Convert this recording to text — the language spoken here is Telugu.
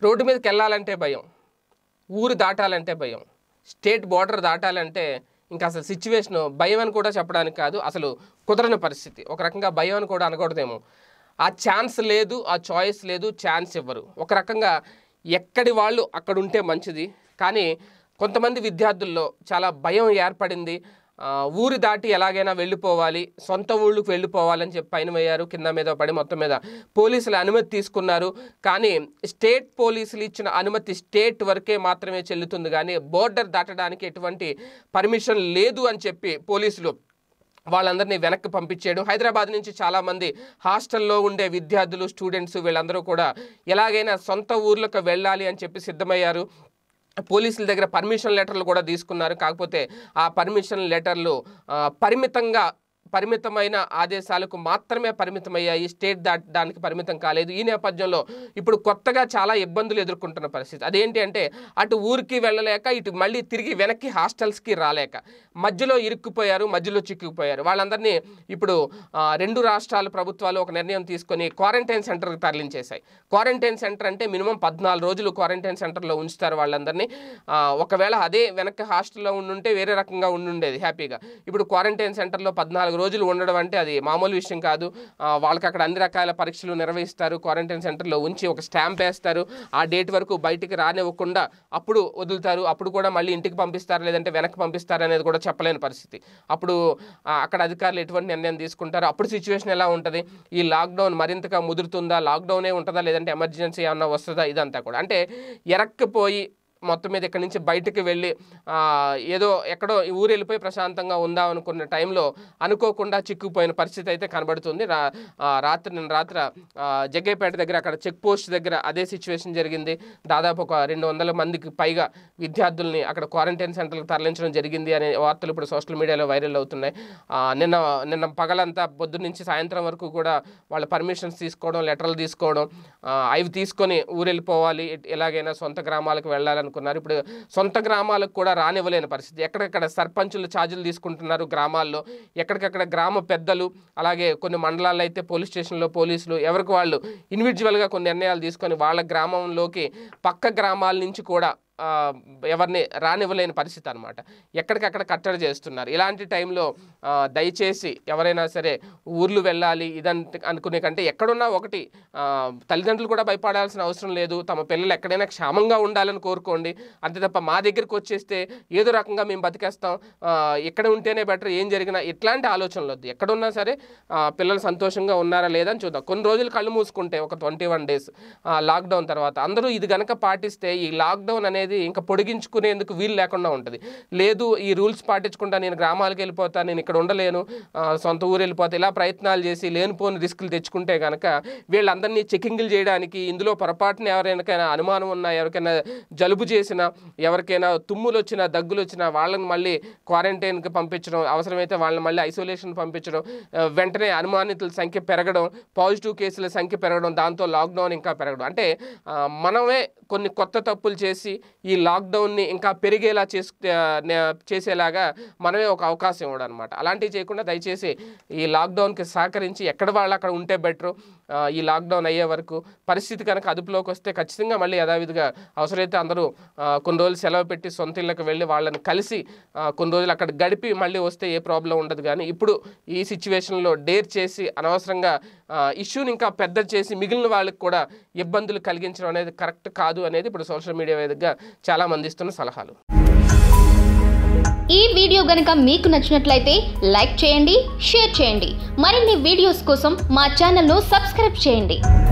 రోడ్డు మీదకి వెళ్ళాలంటే భయం ఊరు దాటాలంటే భయం స్టేట్ బార్డర్ దాటాలంటే ఇంకా అసలు సిచ్యువేషన్ భయం అని కూడా చెప్పడానికి కాదు అసలు కుదరని పరిస్థితి ఒక రకంగా భయం అని కూడా అనకూడదేమో ఆ ఛాన్స్ లేదు ఆ చాయిస్ లేదు ఛాన్స్ ఇవ్వరు ఒక రకంగా ఎక్కడి వాళ్ళు అక్కడ ఉంటే మంచిది కానీ కొంతమంది విద్యార్థుల్లో చాలా భయం ఏర్పడింది ఆ, ఊరి దాటి ఎలాగైనా వెళ్ళిపోవాలి సొంత ఊళ్ళకి వెళ్ళిపోవాలని చెప్పి పైన వేయారు కింద మీద పడి మొత్తం మీద పోలీసుల అనుమతి తీసుకున్నారు కానీ స్టేట్ పోలీసులు ఇచ్చిన అనుమతి స్టేట్ వరకే మాత్రమే చెల్లుతుంది కానీ బోర్డర్ దాటడానికి ఎటువంటి పర్మిషన్ లేదు అని చెప్పి పోలీసులు వాళ్ళందరినీ వెనక్కి పంపించేయడం హైదరాబాద్ నుంచి చాలామంది హాస్టల్లో ఉండే విద్యార్థులు స్టూడెంట్స్ వీళ్ళందరూ కూడా ఎలాగైనా సొంత ఊర్లకు వెళ్ళాలి అని చెప్పి సిద్ధమయ్యారు పోలీసుల దగ్గర పర్మిషన్ లెటర్లు కూడా తీసుకున్నారు కాకపోతే ఆ పర్మిషన్ లెటర్లు ఆ, పరిమితంగా పరిమితమైన ఆదేశాలకు మాత్రమే పరిమితమయ్యాయి స్టేట్ దాటడానికి పరిమితం కాలేదు ఈ నేపథ్యంలో ఇప్పుడు కొత్తగా చాలా ఇబ్బందులు ఎదుర్కొంటున్న పరిస్థితి అదేంటి అంటే అటు ఊరికి వెళ్ళలేక ఇటు మళ్ళీ తిరిగి వెనక్కి హాస్టల్స్కి రాలేక మధ్యలో ఇరుక్కుపోయారు మధ్యలో చిక్కుకుపోయారు వాళ్ళందరినీ ఇప్పుడు ఆ, రెండు రాష్ట్రాల ప్రభుత్వాలు ఒక నిర్ణయం తీసుకొని క్వారంటైన్ సెంటర్కి తరలించేశాయి క్వారంటైన్ సెంటర్ అంటే మినిమం పద్నాలుగు రోజులు క్వారంటైన్ సెంటర్లో ఉంచుతారు వాళ్ళందరినీ ఆ, ఒకవేళ అదే వెనక్కి హాస్టల్లో ఉండుంటే వేరే రకంగా ఉండుండేది హ్యాపీగా ఇప్పుడు క్వారంటైన్ సెంటర్లో పద్నాలుగు రోజులు ఉండడం అంటే అది మామూలు విషయం కాదు ఆ, వాళ్ళకి అక్కడ అన్ని రకాల పరీక్షలు నిర్వహిస్తారు క్వారంటైన్ సెంటర్లో ఉంచి ఒక స్టాంప్ వేస్తారు ఆ డేట్ వరకు బయటికి రానివ్వకుండా అప్పుడు వదులుతారు అప్పుడు కూడా మళ్ళీ ఇంటికి పంపిస్తారు లేదంటే వెనక్కి పంపిస్తారు అనేది కూడా చెప్పలేని పరిస్థితి అప్పుడు ఆ, అక్కడ అధికారులు ఎటువంటి నిర్ణయం తీసుకుంటారు అప్పుడు సిచ్యువేషన్ ఎలా ఉంటుంది ఈ లాక్డౌన్ మరింతగా ముదురుతుందా లాక్డౌనే ఉంటుందా లేదంటే ఎమర్జెన్సీ ఏమన్నా వస్తుందా ఇదంతా కూడా అంటే ఎరక్కపోయి మొత్తం మీద ఇక్కడి నుంచి బయటికి వెళ్ళి ఆ, ఏదో ఎక్కడో ఈ ఊరు వెళ్ళిపోయి ప్రశాంతంగా ఉందాం అనుకున్న టైంలో అనుకోకుండా చిక్కుపోయిన పరిస్థితి అయితే కనబడుతుంది రా ఆ, రాత్రి నిన్న రాత్రి ఆ, జగ్గైపేట దగ్గర అక్కడ చెక్ పోస్ట్ దగ్గర అదే సిచ్యువేషన్ జరిగింది దాదాపు ఒక రెండు వందల మందికి పైగా విద్యార్థుల్ని అక్కడ క్వారంటైన్ సెంటర్లకు తరలించడం జరిగింది అనే వార్తలు ఇప్పుడు సోషల్ మీడియాలో వైరల్ అవుతున్నాయి ఆ, నిన్న నిన్న పగలంతా పొద్దున్న నుంచి సాయంత్రం వరకు కూడా వాళ్ళ పర్మిషన్స్ తీసుకోవడం లెటర్లు తీసుకోవడం ఆ, అవి తీసుకొని ఊరు వెళ్ళిపోవాలి ఎట్- ఎలాగైనా సొంత గ్రామాలకు వెళ్ళాలనుకున్నారు ఇప్పుడు సొంత గ్రామాలకు కూడా రానివ్వలేని పరిస్థితి ఎక్కడెక్కడ సర్పంచులు ఛార్జీలు తీసుకుంటున్నారు గ్రామాల్లో ఎక్కడికక్కడ గ్రామ పెద్దలు అలాగే కొన్ని మండలాల్లో అయితే పోలీస్ స్టేషన్లో పోలీసులు ఎవరికి వాళ్ళు ఇండివిజువల్గా కొన్ని నిర్ణయాలు తీసుకొని వాళ్ళ గ్రామంలోకి పక్క గ్రామాల నుంచి కూడా ఆ, ఎవరిని రానివ్వలేని పరిస్థితి అనమాట ఎక్కడికక్కడ కట్టడి చేస్తున్నారు ఇలాంటి టైంలో ఆ, దయచేసి ఎవరైనా సరే ఊర్లు వెళ్ళాలి ఇదంటే అనుకునే కంటే ఎక్కడున్నా ఒకటి ఆ, తల్లిదండ్రులు కూడా భయపడాల్సిన అవసరం లేదు తమ పిల్లలు ఎక్కడైనా క్షేమంగా ఉండాలని కోరుకోండి అంతే తప్ప మా దగ్గరికి వచ్చేస్తే ఏదో రకంగా మేము బతికేస్తాం ఆ, ఇక్కడ ఉంటేనే బెటర్ ఏం జరిగినా ఇట్లాంటి ఆలోచనలు వద్దు ఎక్కడున్నా సరే ఆ, పిల్లలు సంతోషంగా ఉన్నారా లేదా అని చూద్దాం కొన్ని రోజులు కళ్ళు మూసుకుంటే ఒక ట్వంటీ వన్ డేస్ లాక్డౌన్ తర్వాత అందరూ ఇది గనక పాటిస్తే ఈ లాక్డౌన్ అనేది ఇంకా పొడిగించుకునేందుకు వీలు లేకుండా ఉంటుంది లేదు ఈ రూల్స్ పాటించకుండా నేను గ్రామాలకు వెళ్ళిపోతాను నేను ఇక్కడ ఉండలేను ఆ, సొంత ఊరు వెళ్ళిపోతా ఇలా ప్రయత్నాలు చేసి లేనిపోని రిస్కులు తెచ్చుకుంటే కనుక వీళ్ళందరినీ చెకింగ్లు చేయడానికి ఇందులో పొరపాటున ఎవరికైనా అనుమానం ఉన్నా ఎవరికైనా జలుబు చేసినా ఎవరికైనా తుమ్ములు వచ్చినా దగ్గులు వచ్చినా వాళ్ళని మళ్ళీ క్వారంటైన్కి పంపించడం అవసరమైతే వాళ్ళని మళ్ళీ ఐసోలేషన్ పంపించడం ఆ, వెంటనే అనుమానితుల సంఖ్య పెరగడం పాజిటివ్ కేసుల సంఖ్య పెరగడం దాంతో లాక్డౌన్ ఇంకా పెరగడం అంటే ఆ, మనమే కొన్ని కొత్త తప్పులు చేసి ఈ లాక్డౌన్ని ఇంకా పెరిగేలా చేసు ఆ, నే- చేసేలాగా మనమే ఒక అవకాశం ఇవ్వడం అనమాట అలాంటివి చేయకుండా దయచేసి ఈ లాక్డౌన్కి సహకరించి ఎక్కడ వాళ్ళు అక్కడ ఉంటే బెటరు ఈ లాక్డౌన్ అయ్యే వరకు పరిస్థితి కనుక అదుపులోకి వస్తే ఖచ్చితంగా మళ్ళీ యథావిధిగా అవసరమైతే అందరూ ఆ, కొన్ని రోజులు సెలవు పెట్టి సొంత ఇళ్ళకి వెళ్ళి వాళ్ళని కలిసి ఆ, కొన్ని రోజులు అక్కడ గడిపి మళ్ళీ వస్తే ఏ ప్రాబ్లం ఉండదు కానీ ఇప్పుడు ఈ సిచ్యువేషన్లో డేర్ చేసి అనవసరంగా ఇష్యూని ఇంకా పెద్ద చేసి మిగిలిన వాళ్ళకి కూడా ఇబ్బందులు కలిగించడం అనేది కరెక్ట్ కాదు అనేది ఇప్పుడు సోషల్ మీడియా వేదికగా చాలా మంది ఇస్తున్న సలహాలు ఈ వీడియో గనుక మీకు నచ్చినట్లయితే లైక్ చేయండి షేర్ చేయండి మరిన్ని వీడియోస్ కోసం మా ఛానల్ను సబ్స్క్రైబ్ చేయండి